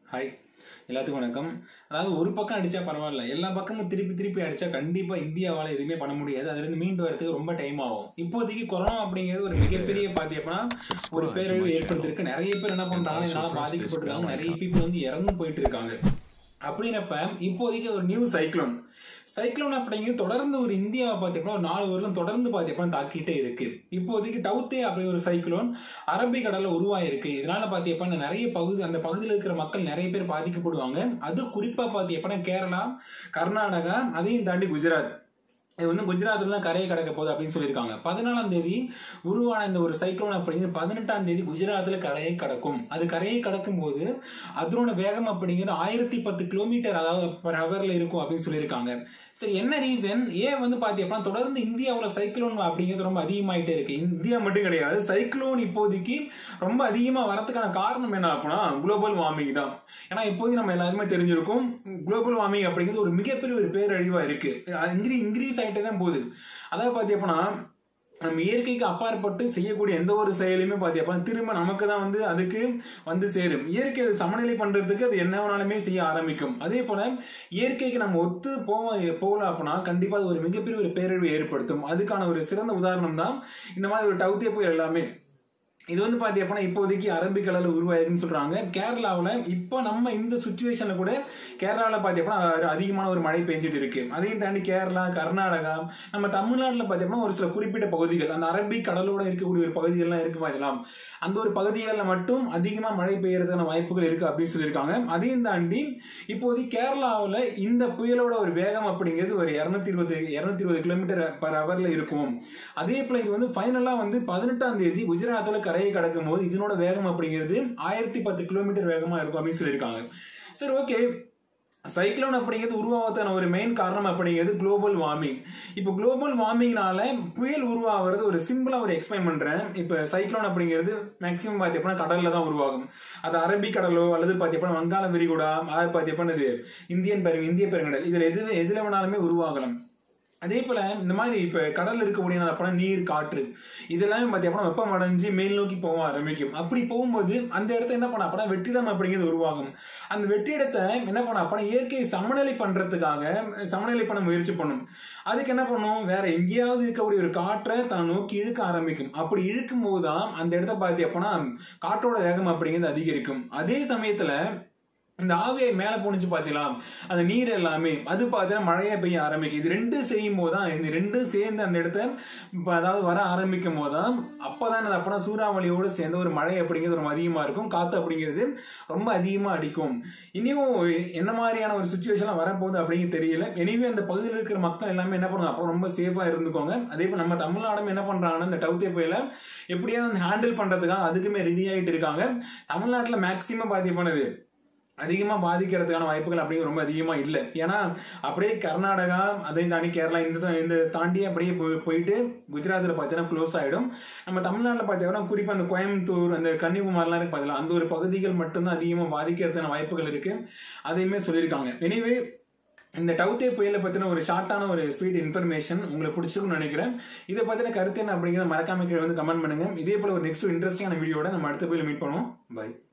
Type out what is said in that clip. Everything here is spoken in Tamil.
ஹாய் எல்லாத்துக்கும் வணக்கம் அதாவது ஒரு பக்கம் அடிச்சா பரவாயில்ல எல்லா பக்கமும் திருப்பி திருப்பி அடிச்சா கண்டிப்பா இந்தியாவால எதுவுமே பண்ண முடியாது அதுல இருந்து மீண்டு வரதுக்கு ரொம்ப டைம் ஆகும் இப்போதைக்கு கொரோனா அப்படிங்கிறது ஒரு மிகப்பெரிய பாத்தியப்பனா ஒரு பேரழிவு ஏற்படுத்திருக்கு நிறைய பேர் என்ன பண்றாங்க இதனால பாதிக்கப்பட்டிருக்காங்க நிறைய பீப்புள் வந்து இறந்து போயிட்டு இருக்காங்க அப்படின்னப்ப இப்போதைக்கு ஒரு நியூ சைக்ளோன் சைக்ளோன் அப்படிங்கிறது தொடர்ந்து ஒரு இந்தியாவை பார்த்தீங்கன்னா ஒரு நாலு வருஷம் தொடர்ந்து பார்த்தீங்கன்னா தாக்கிட்டே இருக்கு இப்போதைக்கு டவுத்தே அப்படி ஒரு சைக்ளோன் அரபிக் கடல்ல உருவாயிருக்கு இதனால பார்த்தீங்கன்னா நிறைய பகுதி அந்த பகுதியில் இருக்கிற மக்கள் நிறைய பேர் பாதிக்கப்படுவாங்க அது குறிப்பா பார்த்தீங்கன்னா கேரளா கர்நாடகா அதையும் தாண்டி குஜராத் இது வந்து குஜராத்தில் தான் கரையை கடக்க போகுது அப்படின்னு சொல்லியிருக்காங்க பதினாலாம் தேதி உருவான இந்த ஒரு சைக்ளோன் அப்படிங்கிறது பதினெட்டாம் தேதி குஜராத்தில் கரையை கடக்கும் அது கரையை கடக்கும் போது அதனோட வேகம் அப்படிங்கிறது ஆயிரத்தி பத்து கிலோமீட்டர் அதாவது பர் ஹவர்ல இருக்கும் அப்படின்னு சொல்லியிருக்காங்க சரி என்ன ரீசன் ஏன் வந்து பார்த்தீங்கன்னா தொடர்ந்து இந்தியாவில் சைக்ளோன் அப்படிங்கிறது ரொம்ப அதிகமாயிட்டே இருக்கு இந்தியா மட்டும் கிடையாது சைக்ளோன் இப்போதைக்கு ரொம்ப அதிகமாக வரதுக்கான காரணம் என்ன அப்படின்னா குளோபல் வார்மிங் தான் ஏன்னா இப்போதைக்கு நம்ம எல்லாருமே தெரிஞ்சிருக்கும் குளோபல் வார்மிங் அப்படிங்கிறது ஒரு மிகப்பெரிய ஒரு பேரழிவா இருக்கு இன்க்ரீ இன்க்ரீஸ் ஆகிட்டே தான் போகுது அதாவது பார்த்தீங்கன்னா நம்ம இயற்கைக்கு அப்பாற்பட்டு செய்யக்கூடிய எந்த ஒரு செயலையுமே பார்த்தீங்கன்னா திரும்ப நமக்கு தான் வந்து அதுக்கு வந்து சேரும் இயற்கை அதை சமநிலை பண்றதுக்கு அது என்ன வேணாலுமே செய்ய ஆரம்பிக்கும் அதே போல இயற்கைக்கு நம்ம ஒத்து போக போகல அப்படின்னா கண்டிப்பா அது ஒரு மிகப்பெரிய ஒரு பேரழிவு ஏற்படுத்தும் அதுக்கான ஒரு சிறந்த உதாரணம் தான் இந்த மாதிரி ஒரு டவுத்தே புயல் எல்லாமே இது வந்து பார்த்தீங்கன்னா இப்போதைக்கு அரபிக்கடலில் உருவாயிருக்குன்னு சொல்றாங்க கேரளாவில் இப்போ நம்ம இந்த சுச்சுவேஷனில் கூட கேரளாவில் பார்த்தீங்கன்னா அதிகமான ஒரு மழை பெஞ்சிட்டு இருக்கு அதையும் தாண்டி கேரளா கர்நாடகா நம்ம தமிழ்நாட்டில் பார்த்தீங்கன்னா ஒரு சில குறிப்பிட்ட பகுதிகள் அந்த அரபிக் கடலோட இருக்கக்கூடிய ஒரு பகுதிகள்லாம் இருக்கு பார்த்தீங்களா அந்த ஒரு பகுதிகளில் மட்டும் அதிகமாக மழை பெய்யறதுக்கான வாய்ப்புகள் இருக்கு அப்படின்னு சொல்லியிருக்காங்க அதையும் தாண்டி இப்போதைக்கு கேரளாவில் இந்த புயலோட ஒரு வேகம் அப்படிங்கிறது ஒரு இரநூத்தி இருபது இரநூத்தி இருபது கிலோமீட்டர் பர் ஹவர்ல இருக்கும் அதே போல இது வந்து ஃபைனலாக வந்து பதினெட்டாம் தேதி குஜராத்தில் கரையை கடக்கும் போது இதனோட வேகம் அப்படிங்கிறது ஆயிரத்தி பத்து கிலோமீட்டர் வேகமா இருக்கும் அப்படின்னு சொல்லியிருக்காங்க சரி ஓகே சைக்ளோன் அப்படிங்கிறது உருவாவதான ஒரு மெயின் காரணம் அப்படிங்கிறது குளோபல் வார்மிங் இப்போ குளோபல் வார்மிங்னால புயல் உருவாகிறது ஒரு சிம்பிளா ஒரு எக்ஸ்பிளைன் பண்றேன் இப்போ சைக்ளோன் அப்படிங்கிறது மேக்சிமம் பார்த்தீங்கன்னா கடல்ல தான் உருவாகும் அது அரபிக் கடலோ அல்லது பார்த்தீங்கன்னா வங்காள விரிகுடா அது பார்த்தீங்கன்னா இது இந்தியன் பெரு இந்திய பெருங்கடல் இதுல எது எதுல வேணாலுமே உருவாகலாம் அதே போல இந்த மாதிரி இப்ப கடல்ல இருக்கக்கூடிய அப்பறம் நீர் காற்று இதெல்லாமே பார்த்தீங்கன்னா வெப்பம் அடைஞ்சு மேல் நோக்கி போக ஆரம்பிக்கும் அப்படி போகும்போது அந்த இடத்த என்ன பண்ண அப்பனா வெற்றிடம் அப்படிங்கிறது உருவாகும் அந்த வெற்றிடத்தை என்ன பண்ண அப்பனா இயற்கையை சமநிலை பண்றதுக்காக சமநிலை பண்ண முயற்சி பண்ணும் அதுக்கு என்ன பண்ணும் வேற எங்கேயாவது இருக்கக்கூடிய ஒரு காற்றை தான் நோக்கி இழுக்க ஆரம்பிக்கும் அப்படி இழுக்கும் போதுதான் அந்த இடத்த பார்த்தி அப்பனா காற்றோட வேகம் அப்படிங்கிறது அதிகரிக்கும் அதே சமயத்துல இந்த ஆவியை மேலே போனிச்சு பார்த்தீங்களா அந்த நீர் எல்லாமே அது பார்த்தீங்கன்னா மழையை பெய்ய ஆரம்பிக்கும் இது ரெண்டும் செய்யும் போது தான் இந்த ரெண்டும் சேர்ந்து அந்த இடத்த இப்போ அதாவது வர ஆரம்பிக்கும் போது தான் அப்போ தான் அது அப்போ சூறாவளியோடு சேர்ந்த ஒரு மழை அப்படிங்கிறது ரொம்ப அதிகமாக இருக்கும் காற்று அப்படிங்கிறது ரொம்ப அதிகமாக அடிக்கும் இனியும் என்ன மாதிரியான ஒரு சுச்சுவேஷன்லாம் வரப்போகுது அப்படிங்கிறது தெரியல எனிவே அந்த பகுதியில் இருக்கிற மக்கள் எல்லாமே என்ன பண்ணுவாங்க அப்புறம் ரொம்ப சேஃபாக இருந்துக்கோங்க அதே போல் நம்ம தமிழ்நாடும் என்ன பண்ணுறாங்கன்னா இந்த டவுத்தே புயல எப்படியாவது ஹேண்டில் பண்ணுறதுக்காக அதுக்குமே ரெடி ஆகிட்டு இருக்காங்க தமிழ்நாட்டில் மேக்சிமம் பாதிப்பானது அதிகமாக பாதிக்கிறதுக்கான வாய்ப்புகள் அப்படிங்கிற ரொம்ப அதிகமாக இல்லை ஏன்னா அப்படியே கர்நாடகா அதையும் தாண்டி கேரளா இந்த இந்த தாண்டி அப்படியே போய் போயிட்டு குஜராத்தில் பார்த்தீங்கன்னா க்ளோஸ் ஆகிடும் நம்ம தமிழ்நாட்டில் பார்த்தீங்கன்னா குறிப்பாக அந்த கோயம்புத்தூர் அந்த கன்னிகுமார்லாம் இருக்கு பார்த்தீங்களா அந்த ஒரு பகுதிகள் மட்டும்தான் அதிகமாக பாதிக்கிறதுக்கான வாய்ப்புகள் இருக்கு அதையுமே சொல்லியிருக்காங்க எனிவே இந்த டவுத்தே புயலை பற்றின ஒரு ஷார்ட்டான ஒரு ஸ்வீட் இன்ஃபர்மேஷன் உங்களுக்கு பிடிச்சிருக்கும்னு நினைக்கிறேன் இதை பற்றின கருத்து என்ன அப்படிங்கிறத மறக்காம கீழே வந்து கமெண்ட் பண்ணுங்க இதே போல ஒரு நெக்ஸ்ட் இன்ட்ரெஸ்டிங்கான வீடியோட நம்ம அடுத்த போய் மீட் பண்ணுவோம் பை